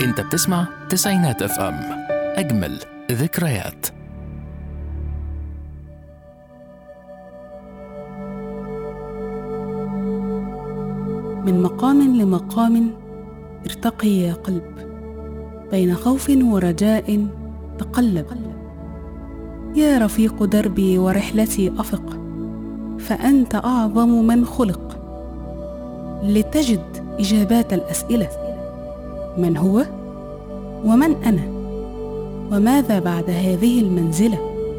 انت بتسمع تسعينات اف ام اجمل ذكريات من مقام لمقام ارتقي يا قلب بين خوف ورجاء تقلب يا رفيق دربي ورحلتي افق فانت اعظم من خلق لتجد اجابات الاسئله من هو ومن انا وماذا بعد هذه المنزله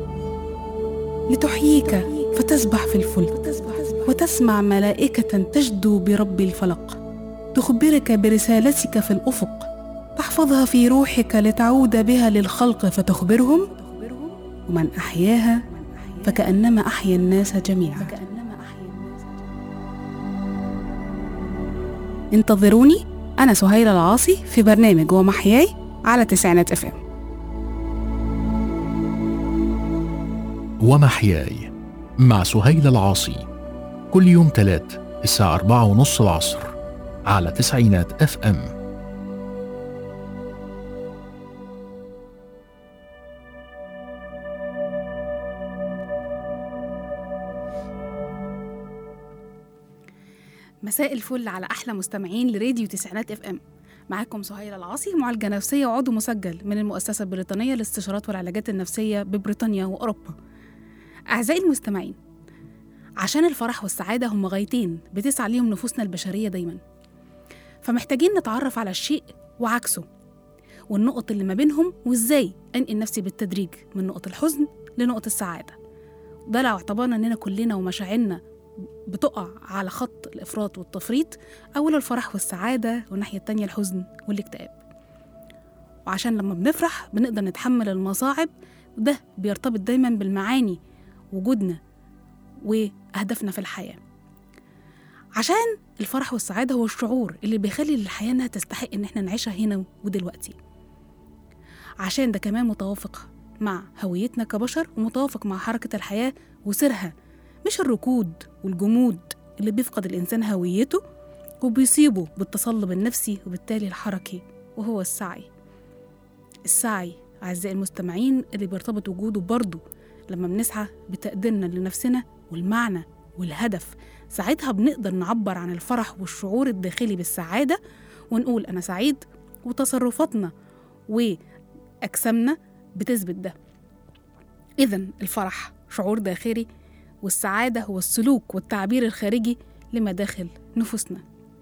لتحييك فتسبح في الفلك وتسمع ملائكه تجدو برب الفلق تخبرك برسالتك في الافق تحفظها في روحك لتعود بها للخلق فتخبرهم ومن احياها فكانما احيا الناس جميعا انتظروني انا سهيله العاصي في برنامج ومحياي على تسعينات اف ام ومحياي مع سهيل العاصي كل يوم تلات الساعة أربعة ونص العصر على تسعينات اف ام مساء الفل على احلى مستمعين لراديو تسعينات اف ام معاكم سهيلة العاصي معالجة نفسية وعضو مسجل من المؤسسة البريطانية للاستشارات والعلاجات النفسية ببريطانيا وأوروبا أعزائي المستمعين عشان الفرح والسعادة هم غايتين بتسعى ليهم نفوسنا البشرية دايما فمحتاجين نتعرف على الشيء وعكسه والنقط اللي ما بينهم وازاي انقل نفسي بالتدريج من نقط الحزن لنقط السعادة ده لو اعتبرنا اننا كلنا ومشاعرنا بتقع على خط الإفراط والتفريط أول الفرح والسعادة والناحية التانية الحزن والاكتئاب وعشان لما بنفرح بنقدر نتحمل المصاعب وده بيرتبط دايما بالمعاني وجودنا وأهدافنا في الحياة عشان الفرح والسعادة هو الشعور اللي بيخلي للحياة إنها تستحق إن إحنا نعيشها هنا ودلوقتي عشان ده كمان متوافق مع هويتنا كبشر ومتوافق مع حركة الحياة وسيرها مش الركود والجمود اللي بيفقد الإنسان هويته وبيصيبه بالتصلب النفسي وبالتالي الحركي وهو السعي السعي أعزائي المستمعين اللي بيرتبط وجوده برضه لما بنسعى بتقديرنا لنفسنا والمعنى والهدف ساعتها بنقدر نعبر عن الفرح والشعور الداخلي بالسعادة ونقول أنا سعيد وتصرفاتنا وأجسامنا بتثبت ده إذا الفرح شعور داخلي والسعادة هو السلوك والتعبير الخارجي لما داخل نفوسنا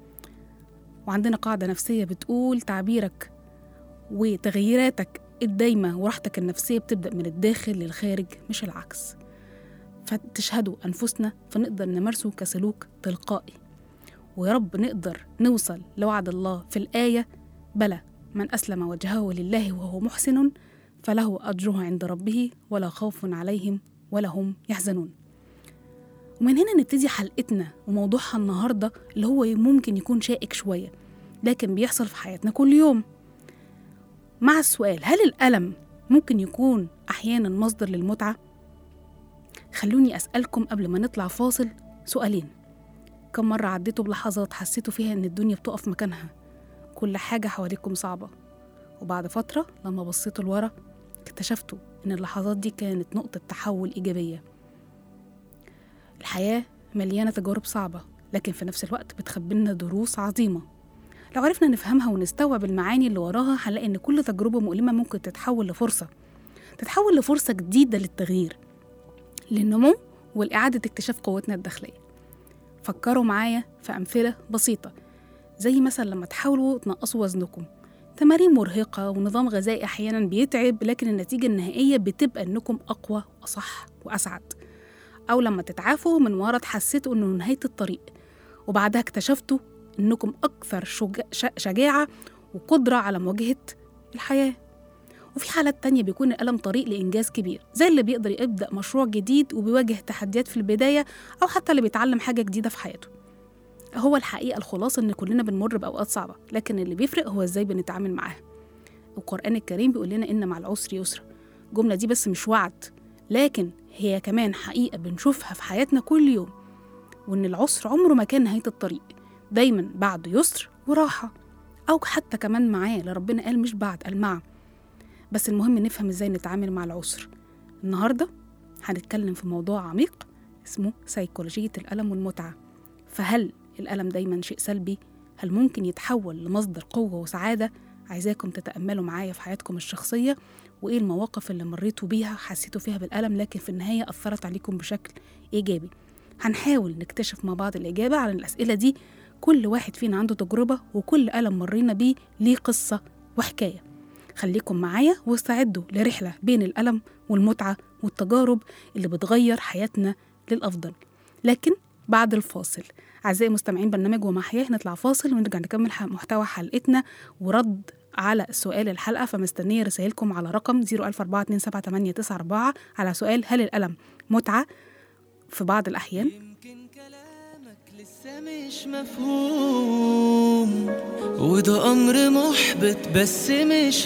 وعندنا قاعدة نفسية بتقول تعبيرك وتغييراتك الدايمة وراحتك النفسية بتبدأ من الداخل للخارج مش العكس فتشهدوا أنفسنا فنقدر نمارسه كسلوك تلقائي ويا رب نقدر نوصل لوعد الله في الآية بلى من أسلم وجهه لله وهو محسن فله أجره عند ربه ولا خوف عليهم ولا هم يحزنون ومن هنا نبتدي حلقتنا وموضوعها النهارده اللي هو ممكن يكون شائك شويه لكن بيحصل في حياتنا كل يوم مع السؤال هل الألم ممكن يكون أحيانا مصدر للمتعة؟ خلوني أسألكم قبل ما نطلع فاصل سؤالين كم مرة عديتوا بلحظات حسيتوا فيها إن الدنيا بتقف مكانها كل حاجة حواليكم صعبة وبعد فترة لما بصيتوا لورا اكتشفتوا إن اللحظات دي كانت نقطة تحول إيجابية الحياة مليانة تجارب صعبة لكن في نفس الوقت بتخبلنا دروس عظيمة لو عرفنا نفهمها ونستوعب المعاني اللي وراها هنلاقي إن كل تجربة مؤلمة ممكن تتحول لفرصة تتحول لفرصة جديدة للتغيير للنمو والإعادة اكتشاف قوتنا الداخلية فكروا معايا في أمثلة بسيطة زي مثلا لما تحاولوا تنقصوا وزنكم تمارين مرهقة ونظام غذائي أحيانا بيتعب لكن النتيجة النهائية بتبقى إنكم أقوى وأصح وأسعد أو لما تتعافوا من مرض حسيتوا إنه نهاية الطريق وبعدها اكتشفتوا إنكم أكثر شجا- ش- شجاعة وقدرة على مواجهة الحياة وفي حالات تانية بيكون الألم طريق لإنجاز كبير زي اللي بيقدر يبدأ مشروع جديد وبيواجه تحديات في البداية أو حتى اللي بيتعلم حاجة جديدة في حياته هو الحقيقة الخلاصة إن كلنا بنمر بأوقات صعبة لكن اللي بيفرق هو إزاي بنتعامل معاها القرآن الكريم بيقول لنا إن مع العسر يسرا الجملة دي بس مش وعد لكن هي كمان حقيقة بنشوفها في حياتنا كل يوم وإن العسر عمره ما كان نهاية الطريق دايما بعده يسر وراحة أو حتى كمان معاه اللي ربنا قال مش بعد قال مع بس المهم نفهم ازاي نتعامل مع العسر النهاردة هنتكلم في موضوع عميق اسمه سيكولوجية الألم والمتعة فهل الألم دايما شيء سلبي؟ هل ممكن يتحول لمصدر قوة وسعادة؟ عايزاكم تتأملوا معايا في حياتكم الشخصية وإيه المواقف اللي مريتوا بيها حسيتوا فيها بالألم لكن في النهاية أثرت عليكم بشكل إيجابي هنحاول نكتشف مع بعض الإجابة على الأسئلة دي كل واحد فينا عنده تجربة وكل ألم مرينا بيه ليه قصة وحكاية خليكم معايا واستعدوا لرحلة بين الألم والمتعة والتجارب اللي بتغير حياتنا للأفضل لكن بعد الفاصل أعزائي مستمعين برنامج ومحياه نطلع فاصل ونرجع نكمل ح- محتوى حلقتنا ورد على سؤال الحلقة فمستنية رسائلكم على رقم 014278994 على سؤال هل الألم متعة في بعض الأحيان يمكن كلامك لسه مش مفهوم وده أمر محبط بس مش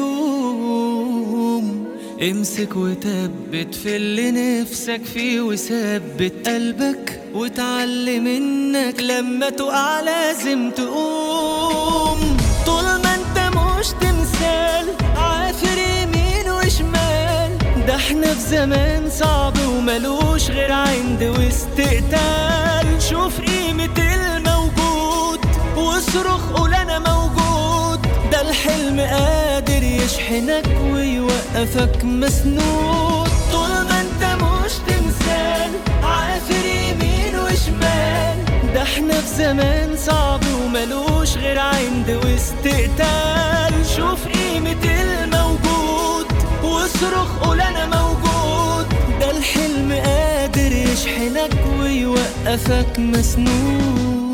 هيدوم امسك وثبت في اللي نفسك فيه وثبت قلبك وتعلم انك لما تقع لازم تقوم طول ما انت مش تمثال عافر يمين وشمال ده احنا في زمان صعب وملوش غير عند واستقتال شوف قيمة الموجود واصرخ قول انا موجود ده الحلم قادر يشحنك ويوقفك مسنود طول ما انت مش تمثال عافر يمين وشمال ده احنا في زمان صعب وملوش غير عند واستقتال شوف قيمة الموجود واصرخ قول انا موجود ده الحلم قادر يشحنك ويوقفك مسنود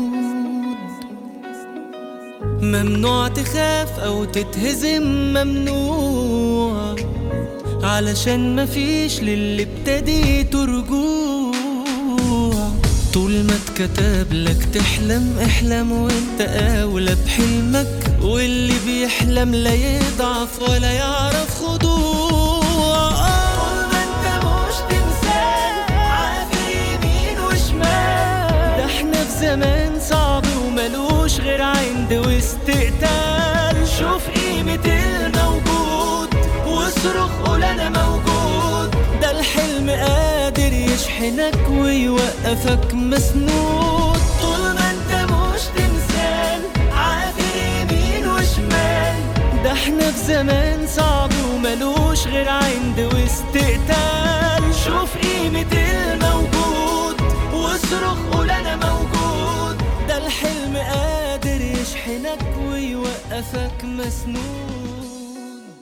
ممنوع تخاف او تتهزم ممنوع علشان مفيش للي ابتديته رجوع طول ما اتكتب لك تحلم احلم وانت اولى بحلمك واللي بيحلم لا يضعف ولا يعرف خضوع طول ما انت مش تمثال عافر يمين وشمال ده احنا في زمان صعب وملوش غير عند واستقتال شوف قيمة الموجود واصرخ قول انا موجود ده الحلم قادر يشحنك ويوقفك مسنود طول ما انت مش تمثال عافر يمين وشمال ده احنا في زمان صعب وملوش غير عند واستقتال شوف قيمة الموجود واصرخ قول انا موجود ده الحلم قادر يشحنك ويوقفك مسنود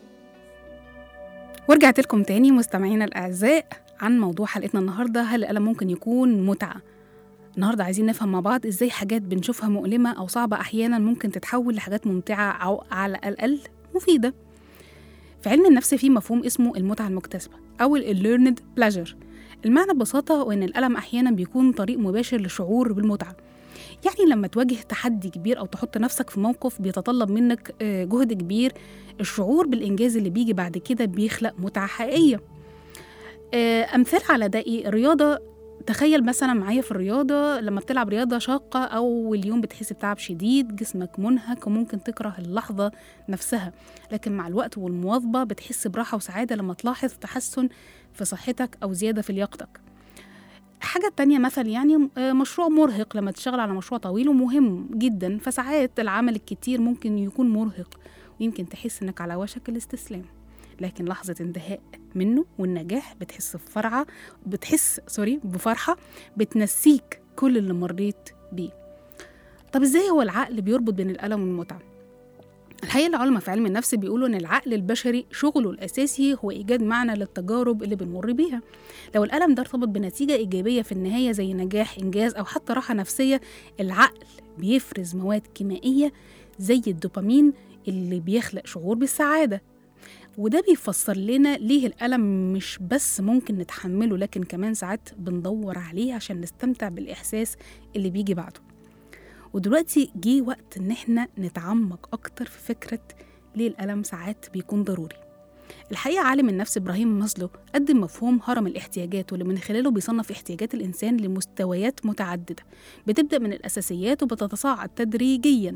ورجعت لكم تاني مستمعينا الأعزاء عن موضوع حلقتنا النهاردة هل الألم ممكن يكون متعة النهاردة عايزين نفهم مع بعض إزاي حاجات بنشوفها مؤلمة أو صعبة أحيانا ممكن تتحول لحاجات ممتعة أو على الأقل مفيدة في علم النفس في مفهوم اسمه المتعة المكتسبة أو ال learned pleasure المعنى ببساطة هو إن الألم أحيانا بيكون طريق مباشر للشعور بالمتعة يعني لما تواجه تحدي كبير أو تحط نفسك في موقف بيتطلب منك آه، جهد كبير الشعور بالإنجاز اللي بيجي بعد كده بيخلق متعة حقيقية آه، أمثال على ده إيه الرياضة تخيل مثلا معايا في الرياضة لما بتلعب رياضة شاقة أول يوم بتحس بتعب شديد جسمك منهك وممكن تكره اللحظة نفسها لكن مع الوقت والمواظبة بتحس براحة وسعادة لما تلاحظ تحسن في صحتك أو زيادة في لياقتك حاجة تانية مثل يعني آه، مشروع مرهق لما تشتغل على مشروع طويل ومهم جدا فساعات العمل الكتير ممكن يكون مرهق ويمكن تحس انك على وشك الاستسلام لكن لحظة انتهاء منه والنجاح بتحس بفرحة بتحس سوري بفرحة بتنسيك كل اللي مريت بيه طب ازاي هو العقل بيربط بين الألم والمتعة؟ الحقيقة العلماء في علم النفس بيقولوا إن العقل البشري شغله الأساسي هو إيجاد معنى للتجارب اللي بنمر بيها لو الألم ده ارتبط بنتيجة إيجابية في النهاية زي نجاح إنجاز أو حتى راحة نفسية العقل بيفرز مواد كيميائية زي الدوبامين اللي بيخلق شعور بالسعادة وده بيفسر لنا ليه الألم مش بس ممكن نتحمله لكن كمان ساعات بندور عليه عشان نستمتع بالإحساس اللي بيجي بعده ودلوقتي جه وقت إن احنا نتعمق أكتر في فكرة ليه الألم ساعات بيكون ضروري الحقيقة عالم النفس إبراهيم مازلو قدم مفهوم هرم الاحتياجات واللي من خلاله بيصنف احتياجات الإنسان لمستويات متعددة بتبدأ من الأساسيات وبتتصاعد تدريجيا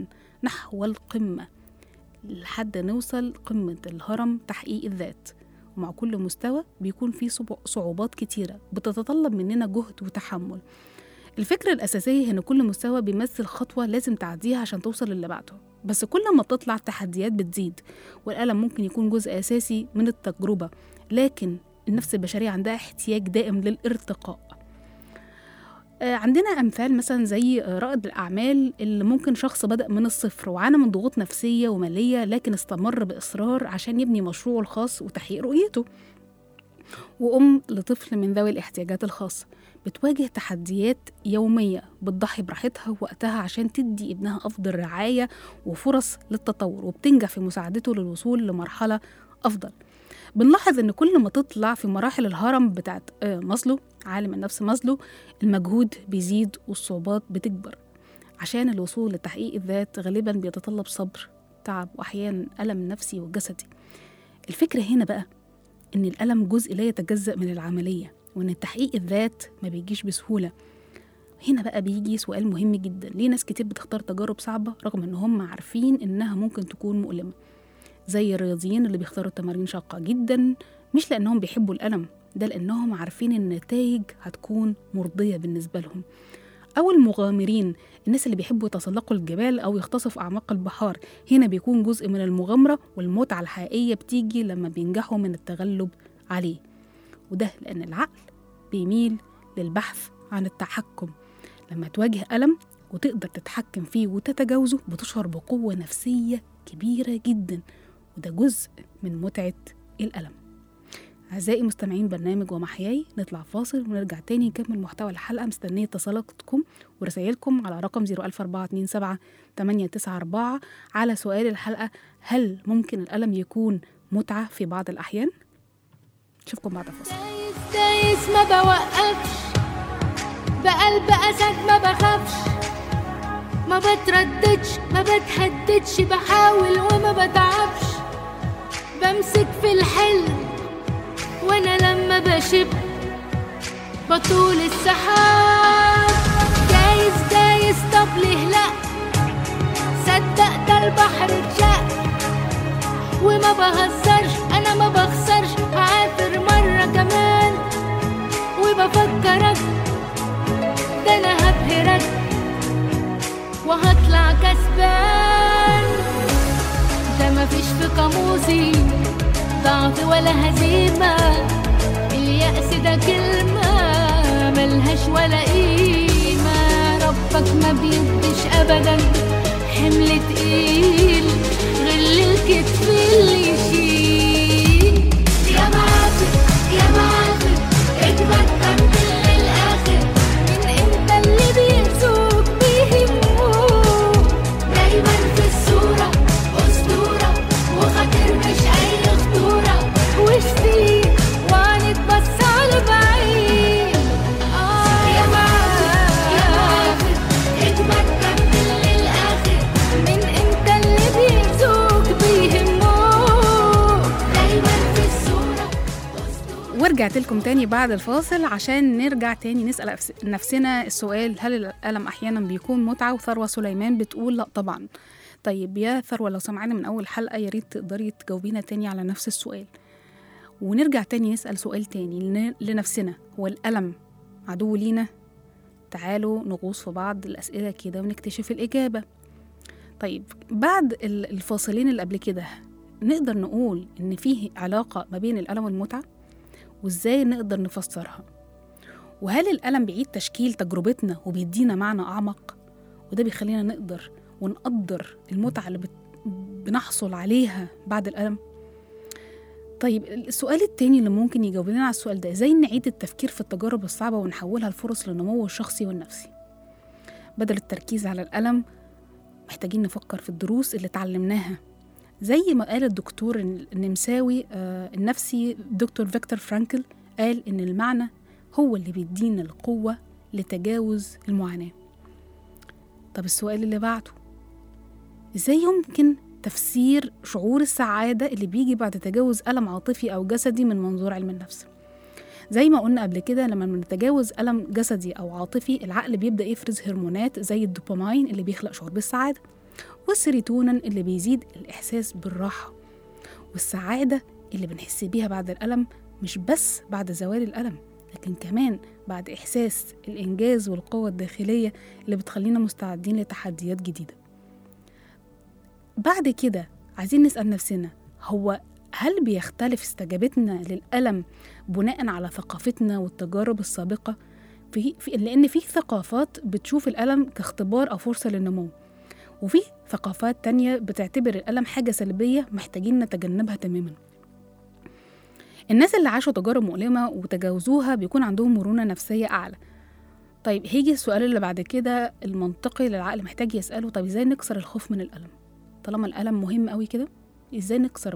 نحو القمة لحد نوصل قمة الهرم تحقيق الذات ومع كل مستوى بيكون فيه صعو- صعوبات كتيرة بتتطلب مننا جهد وتحمل الفكرة الأساسية إن كل مستوى بيمثل خطوة لازم تعديها عشان توصل للي بعده بس كل ما بتطلع التحديات بتزيد والألم ممكن يكون جزء أساسي من التجربة لكن النفس البشرية عندها احتياج دائم للارتقاء آه، عندنا أمثال مثلا زي آه، رائد الأعمال اللي ممكن شخص بدأ من الصفر وعانى من ضغوط نفسية ومالية لكن استمر بإصرار عشان يبني مشروعه الخاص وتحقيق رؤيته وأم لطفل من ذوي الاحتياجات الخاصة بتواجه تحديات يومية بتضحي براحتها ووقتها عشان تدي ابنها أفضل رعاية وفرص للتطور وبتنجح في مساعدته للوصول لمرحلة أفضل بنلاحظ إن كل ما تطلع في مراحل الهرم بتاعت آه، ماسلو عالم النفس ماسلو المجهود بيزيد والصعوبات بتكبر عشان الوصول لتحقيق الذات غالبا بيتطلب صبر تعب وأحيانا ألم نفسي وجسدي الفكرة هنا بقى إن الألم جزء لا يتجزأ من العملية وإن تحقيق الذات ما بيجيش بسهولة هنا بقى بيجي سؤال مهم جدا ليه ناس كتير بتختار تجارب صعبة رغم إن هم عارفين إنها ممكن تكون مؤلمة زي الرياضيين اللي بيختاروا تمارين شاقة جدا مش لأنهم بيحبوا الألم ده لأنهم عارفين إن النتائج هتكون مرضية بالنسبة لهم أو المغامرين الناس اللي بيحبوا يتسلقوا الجبال أو يغطسوا في أعماق البحار هنا بيكون جزء من المغامرة والمتعة الحقيقية بتيجي لما بينجحوا من التغلب عليه وده لأن العقل بيميل للبحث عن التحكم لما تواجه ألم وتقدر تتحكم فيه وتتجاوزه بتشعر بقوة نفسية كبيرة جدا وده جزء من متعة الألم أعزائي مستمعين برنامج ومحياي نطلع فاصل ونرجع تاني نكمل محتوى الحلقة مستنية اتصالاتكم ورسائلكم على رقم 01427 894 على سؤال الحلقة هل ممكن الألم يكون متعة في بعض الأحيان؟ نشوفكم بعد الفاصل دايس دايس ما بوقفش بقلب أسد ما بخافش ما بترددش ما بتهددش بحاول وما بتعبش بمسك في الحلم وانا لما بشب بطول السحاب دايس دايس طب ليه لا صدق ده البحر اتشق وما بهزرش انا ما بخسرش هعافر مرة كمان وبفكرك ده انا هبهرك وهطلع كسبان ده مفيش في قاموسي ضعف ولا هزيمة اليأس ده كلمة ملهاش ولا قيمة ربك ما بيديش أبدا حمل تقيل غل الكتف اللي يشيل يا معافر يا معافر اجمد كمل للآخر من انت اللي بيرزوك بيهموك دايما في الصورة أسطورة وخاطر مش أي خطورة وشتيك وهنتبص على بعيد آه يا معافر يا معافر اجمد كمل للآخر من انت اللي بيرزوك بيهموك دايما في الصورة أسطورة ورجعت لكم تاني بعد الفاصل عشان نرجع تاني نسأل أفس- نفسنا السؤال هل الألم أحيانا بيكون متعة وثروة سليمان بتقول لا طبعا طيب يا ثروة لو سمعنا من أول حلقة يا ريت تقدري تجاوبينا تاني على نفس السؤال ونرجع تاني نسأل سؤال تاني لن- لنفسنا هو الألم عدو لينا تعالوا نغوص في بعض الأسئلة كده ونكتشف الإجابة طيب بعد ال- الفاصلين اللي قبل كده نقدر نقول إن فيه علاقة ما بين الألم والمتعة وإزاي نقدر نفسرها وهل الألم بيعيد تشكيل تجربتنا وبيدينا معنى أعمق وده بيخلينا نقدر ونقدر المتعة اللي بت... بنحصل عليها بعد الألم طيب السؤال التاني اللي ممكن يجاوب لنا على السؤال ده ازاي نعيد التفكير في التجارب الصعبة ونحولها لفرص للنمو الشخصي والنفسي بدل التركيز على الألم محتاجين نفكر في الدروس اللي اتعلمناها زي ما قال الدكتور النمساوي آه، النفسي دكتور فيكتور فرانكل قال إن المعنى هو اللي بيدينا القوة لتجاوز المعاناة طب السؤال اللي بعده إزاي يمكن تفسير شعور السعادة اللي بيجي بعد تجاوز ألم عاطفي أو جسدي من منظور علم النفس زي ما قلنا قبل كده لما بنتجاوز ألم جسدي أو عاطفي العقل بيبدأ يفرز هرمونات زي الدوبامين اللي بيخلق شعور بالسعادة والسيروتونين اللي بيزيد الإحساس بالراحة والسعادة اللي بنحس بيها بعد الألم مش بس بعد زوال الألم لكن كمان بعد إحساس الإنجاز والقوة الداخلية اللي بتخلينا مستعدين لتحديات جديدة بعد كده عايزين نسأل نفسنا هو هل بيختلف استجابتنا للألم بناء على ثقافتنا والتجارب السابقة؟ في في لأن في ثقافات بتشوف الألم كاختبار أو فرصة للنمو وفي ثقافات تانية بتعتبر الألم حاجة سلبية محتاجين نتجنبها تماما الناس اللي عاشوا تجارب مؤلمة وتجاوزوها بيكون عندهم مرونة نفسية أعلى طيب هيجي السؤال اللي بعد كده المنطقي للعقل محتاج يسأله طب ازاي نكسر الخوف من الألم طالما الألم مهم قوي كده ازاي نكسره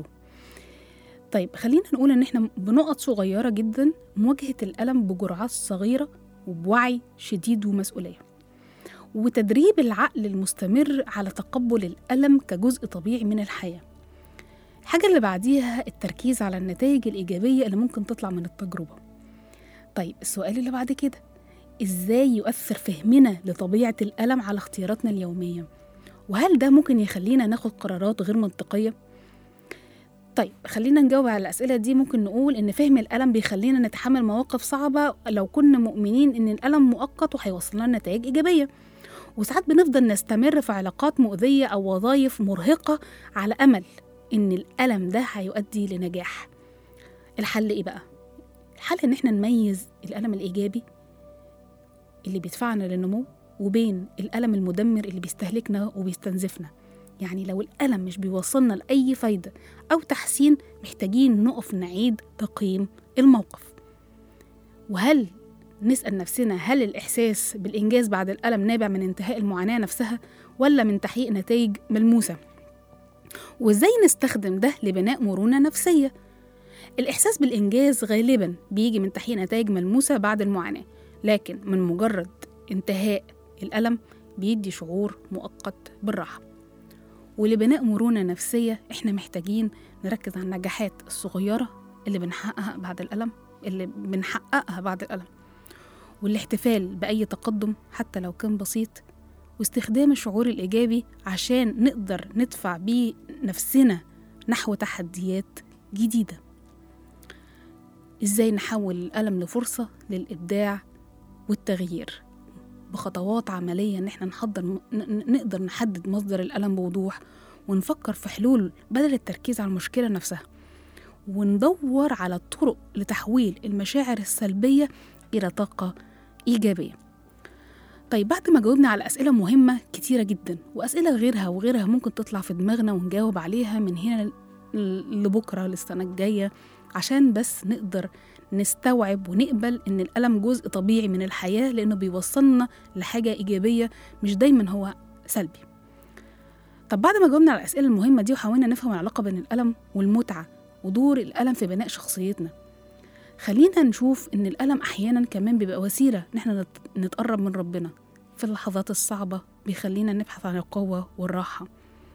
طيب خلينا نقول ان احنا بنقط صغيرة جدا مواجهة الألم بجرعات صغيرة وبوعي شديد ومسؤولية وتدريب العقل المستمر على تقبل الألم كجزء طبيعي من الحياة الحاجة اللي بعديها التركيز على النتائج الإيجابية اللي ممكن تطلع من التجربة طيب السؤال اللي بعد كده إزاي يؤثر فهمنا لطبيعة الألم على اختياراتنا اليومية وهل ده ممكن يخلينا ناخد قرارات غير منطقية؟ طيب خلينا نجاوب على الأسئلة دي ممكن نقول إن فهم الألم بيخلينا نتحمل مواقف صعبة لو كنا مؤمنين إن الألم مؤقت وهيوصل لنا نتائج إيجابية وساعات بنفضل نستمر في علاقات مؤذية أو وظائف مرهقة على أمل إن الألم ده هيؤدي لنجاح الحل إيه بقى؟ الحل إن إحنا نميز الألم الإيجابي اللي بيدفعنا للنمو وبين الألم المدمر اللي بيستهلكنا وبيستنزفنا يعني لو الألم مش بيوصلنا لأي فايدة أو تحسين محتاجين نقف نعيد تقييم الموقف وهل نسأل نفسنا هل الإحساس بالإنجاز بعد الألم نابع من انتهاء المعاناة نفسها ولا من تحقيق نتائج ملموسة وإزاي نستخدم ده لبناء مرونة نفسية الإحساس بالإنجاز غالبا بيجي من تحقيق نتائج ملموسة بعد المعاناة لكن من مجرد انتهاء الألم بيدي شعور مؤقت بالراحة ولبناء مرونة نفسية إحنا محتاجين نركز على النجاحات الصغيرة اللي بنحققها بعد الألم اللي بنحققها بعد الألم والاحتفال بأي تقدم حتى لو كان بسيط واستخدام الشعور الإيجابي عشان نقدر ندفع بيه نفسنا نحو تحديات جديدة إزاي نحول الألم لفرصة للإبداع والتغيير بخطوات عملية إن إحنا نحضر ن- ن- نقدر نحدد مصدر الألم بوضوح ونفكر في حلول بدل التركيز على المشكلة نفسها وندور على طرق لتحويل المشاعر السلبية إلى طاقة إيجابية طيب بعد ما جاوبنا على أسئلة مهمة كتيرة جدا وأسئلة غيرها وغيرها ممكن تطلع في دماغنا ونجاوب عليها من هنا ل- لبكرة للسنة الجاية عشان بس نقدر نستوعب ونقبل إن الألم جزء طبيعي من الحياة لأنه بيوصلنا لحاجة إيجابية مش دايما هو سلبي طب بعد ما جاوبنا على الأسئلة المهمة دي وحاولنا نفهم العلاقة بين الألم والمتعة ودور الألم في بناء شخصيتنا خلينا نشوف إن الألم أحيانا كمان بيبقى وسيلة إن احنا نت- نتقرب من ربنا في اللحظات الصعبة بيخلينا نبحث عن القوة والراحة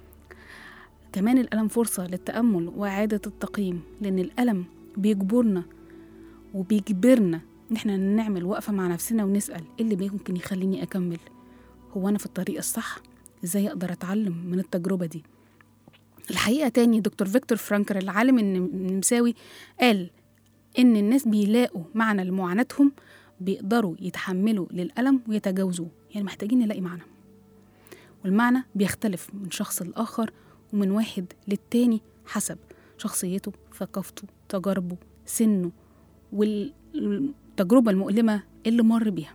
كمان الألم فرصة للتأمل وإعادة التقييم لأن الألم بيجبرنا وبيجبرنا إن احنا نعمل وقفة مع نفسنا ونسأل إيه اللي ممكن يخليني أكمل هو أنا في الطريق الصح إزاي أقدر أتعلم من التجربة دي الحقيقة تاني دكتور فيكتور فرانكر العالم النم- النمساوي قال إن الناس بيلاقوا معنى لمعاناتهم بيقدروا يتحملوا للألم ويتجاوزوه يعني محتاجين نلاقي معنى والمعنى بيختلف من شخص لآخر ومن واحد للتاني حسب شخصيته ثقافته تجاربه سنه والتجربة المؤلمة اللي مر بيها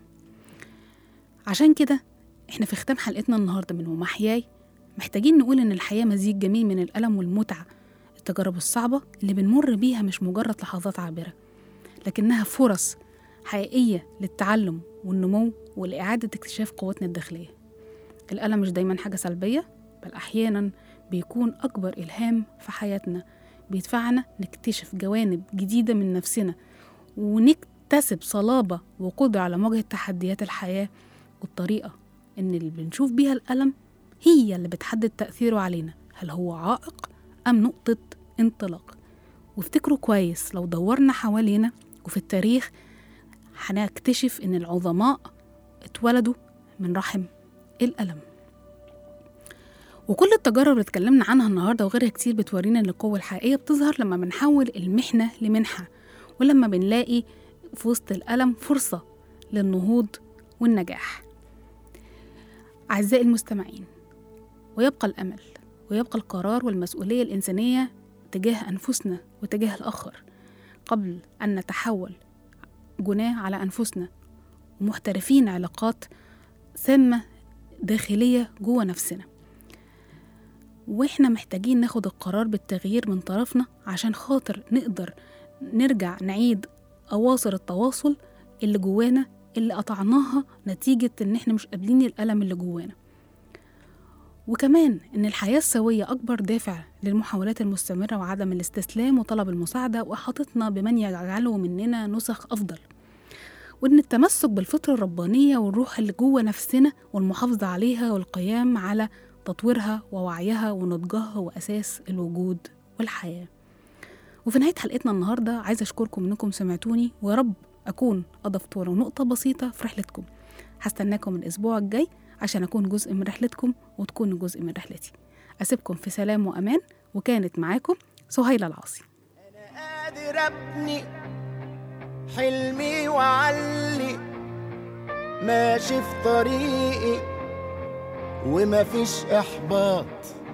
عشان كده احنا في ختام حلقتنا النهاردة من ومحياي محتاجين نقول إن الحياة مزيج جميل من الألم والمتعة التجارب الصعبة اللي بنمر بيها مش مجرد لحظات عابرة لكنها فرص حقيقية للتعلم والنمو ولإعادة اكتشاف قوتنا الداخلية الألم مش دايما حاجة سلبية بل أحيانا بيكون أكبر إلهام في حياتنا بيدفعنا نكتشف جوانب جديدة من نفسنا ونكتسب صلابة وقدرة على مواجهة تحديات الحياة والطريقة إن اللي بنشوف بيها الألم هي اللي بتحدد تأثيره علينا هل هو عائق أم نقطة انطلاق وافتكروا كويس لو دورنا حوالينا وفي التاريخ هنكتشف إن العظماء اتولدوا من رحم الألم وكل التجارب اللي اتكلمنا عنها النهارده وغيرها كتير بتورينا ان القوة الحقيقية بتظهر لما بنحول المحنة لمنحة ولما بنلاقي في وسط الألم فرصة للنهوض والنجاح أعزائي المستمعين ويبقى الأمل ويبقى القرار والمسؤولية الإنسانية تجاه أنفسنا وتجاه الآخر قبل أن نتحول جناه على أنفسنا ومحترفين علاقات سامة داخلية جوه نفسنا واحنا محتاجين ناخد القرار بالتغيير من طرفنا عشان خاطر نقدر نرجع نعيد أواصر التواصل اللي جوانا اللي قطعناها نتيجة إن احنا مش قابلين الألم اللي جوانا وكمان إن الحياة السوية أكبر دافع للمحاولات المستمرة وعدم الاستسلام وطلب المساعدة وإحاطتنا بمن يجعله مننا نسخ أفضل وإن التمسك بالفطرة الربانية والروح اللي جوه نفسنا والمحافظة عليها والقيام على تطويرها ووعيها ونضجها وأساس الوجود والحياة وفي نهاية حلقتنا النهاردة عايزة أشكركم إنكم سمعتوني ويا رب أكون أضفت ولو نقطة بسيطة في رحلتكم هستناكم الأسبوع الجاي عشان أكون جزء من رحلتكم وتكونوا جزء من رحلتي أسيبكم في سلام وأمان وكانت معاكم سهيلة العاصي قادر ابني حلمي وعلي ماشي في طريقي ومفيش احباط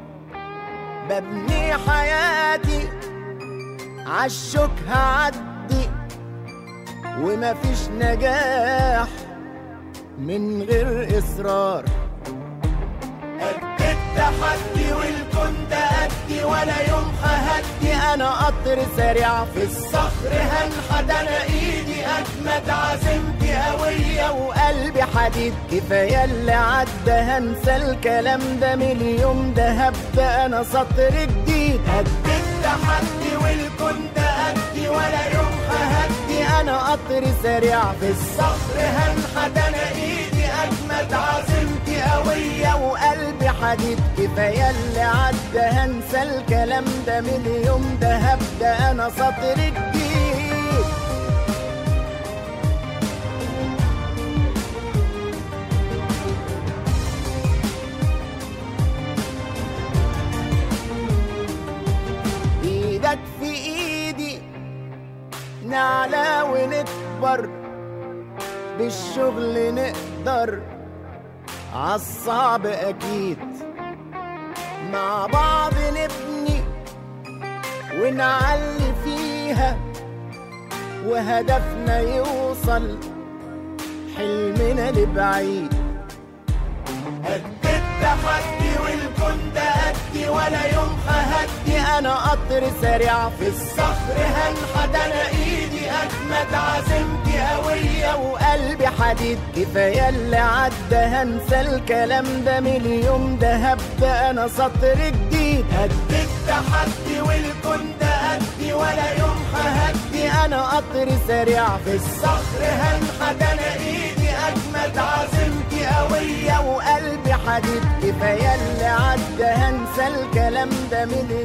ببني حياتي عالشوك هعدي ومفيش نجاح من غير اصرار قد التحدي والكون تأدي ولا يوم ههدي انا قطر سريع في الصخر هنحت انا ايدي اجمد عزيمتي قوية وقلبي حديد كفاية اللي عدى هنسى الكلام ده مليون ده هبدأ انا سطر جديد قد التحدي والكون تأدي ولا يوم ههدي انا قطر سريع في الصخر هنحت انا ايدي اجمد عزيمتي قوية وقلبي حديد كفاية اللي عدى هنسى الكلام ده مليون ده هبدأ انا سطر جديد ايدك في ايدي نعلى ونكبر بالشغل نقدر عالصعب اكيد مع بعض نبني ونعلي فيها وهدفنا يوصل حلمنا لبعيد قد التحدي والكون تأدي ولا يوم ههدي انا قطر سريع في الصخر هنحت انا ايدي اجمد عزيمتي قوية وقلبي حديد كفاية اللي عدى هنسى الكلام ده مليون ده هبدأ انا سطر جديد قد التحدي والكون تأدي ولا يوم ههدي انا قطر سريع في الصخر هنحت انا ايدي اجمد عزيمتي قوية وقلبي حديد كفاية اللي عدى هنسى الكلام ده مليون